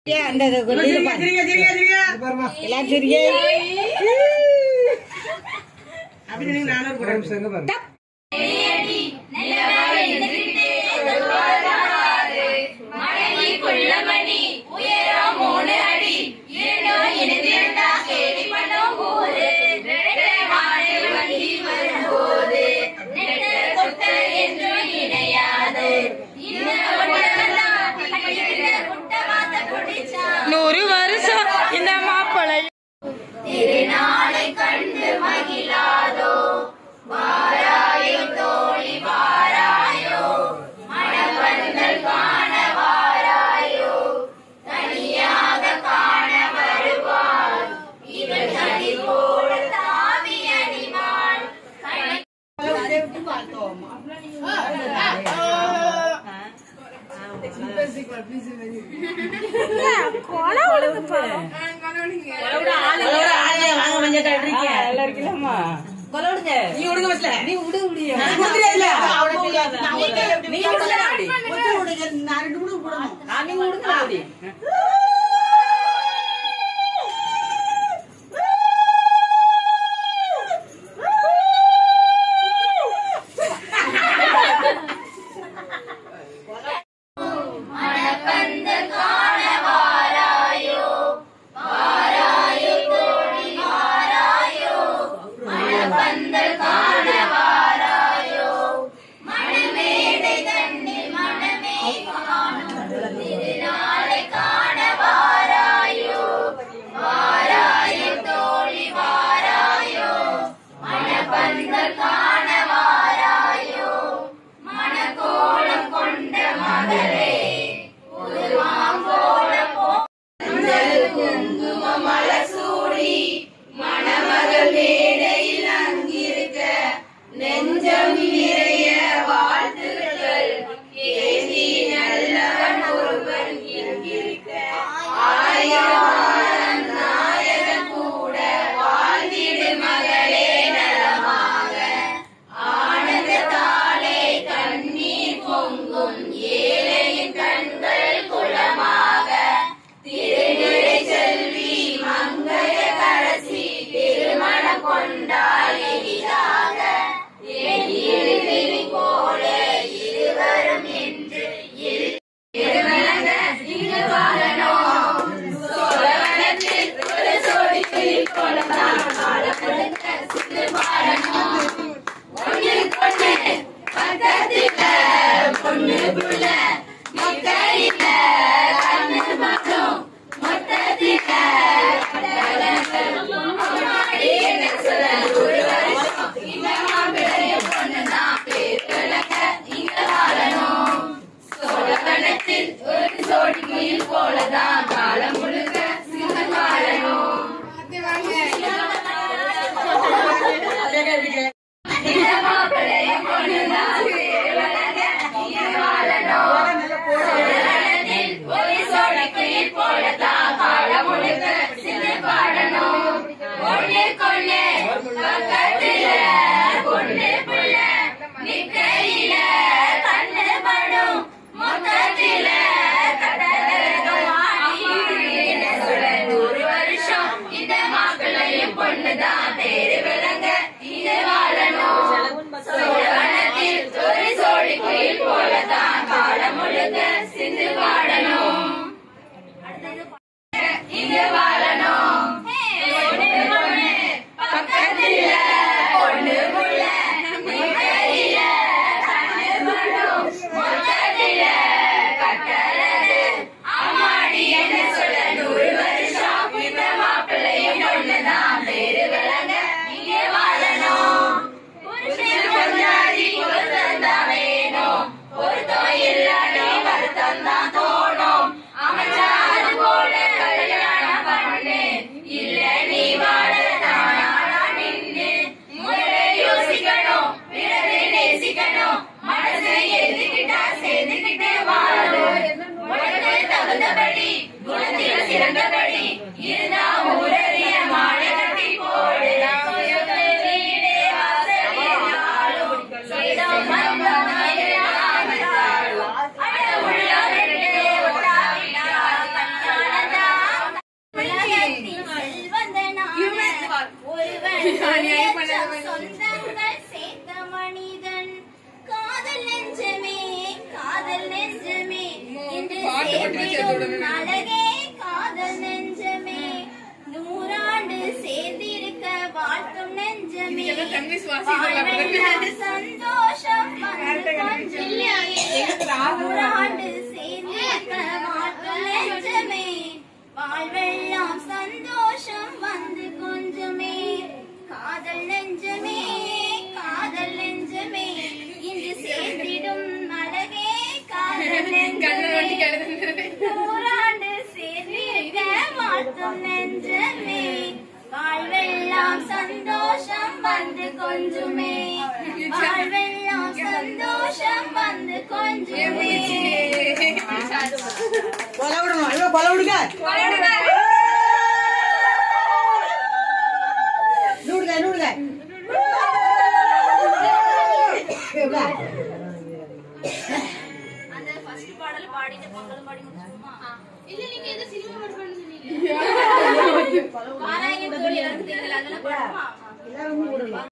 ஏன் அந்த இது கொஞ்சம் இது பாரு. சிரிங்க, சிரிங்க, சிரிங்க. எல்லாம் சிரிங்க. அப்படி நீங்க நானூறு கூட நூறு வருஷம் இந்த மாப்பிள்ளை நல்லா இருக்கலாமா நீ விடுங்க பஸ்ல. நீ விடு முடியும். இல்ல. நீ விடுங்க அப்படி. நான் ரெண்டு மூணு விடணும். நீங்க விடுங்க அப்படி. அட சேர்ந்திடும் அழகே காதல் நெஞ்சமே நூறாண்டு சேர்ந்திருக்க வாழ்த்தும் நெஞ்சமே வாழ்வெல்லாம் சந்தோஷம் வந்து கொஞ்சமே நூறாண்டு சேர்ந்திருக்க வாழ்த்தும் நெஞ்சமே வாழ்வெல்லாம் சந்தோஷம் வந்து கொஞ்சமே காதல் நெஞ்சமே காதல் நெஞ்சமே இன்று சேர்ந்திடும் அழகே காதல் நெஞ்சமே நூறாண்டு சேர்ந்திருக்க வாழ்த்தும் நெஞ்சமே வாழ்வெல்லாம் சந்தோஷம் வந்து கொஞ்சமே வாழ்வெல்லாம் சந்தோஷம் வந்து கொஞ்சமே கொலை விடணும் ஐயோ கொலை விடுங்க நூடுங்க நூடுங்க அந்த ஃபர்ஸ்ட் பாடல் பாடிட்டு பொங்கல் பாடி முடிச்சுமா இல்ல நீங்க எது சினிமா பாட்டு பண்ணுங்க பாராயண தோழி இருக்கு அதெல்லாம் பாடுமா எல்லாரும் விடுங்க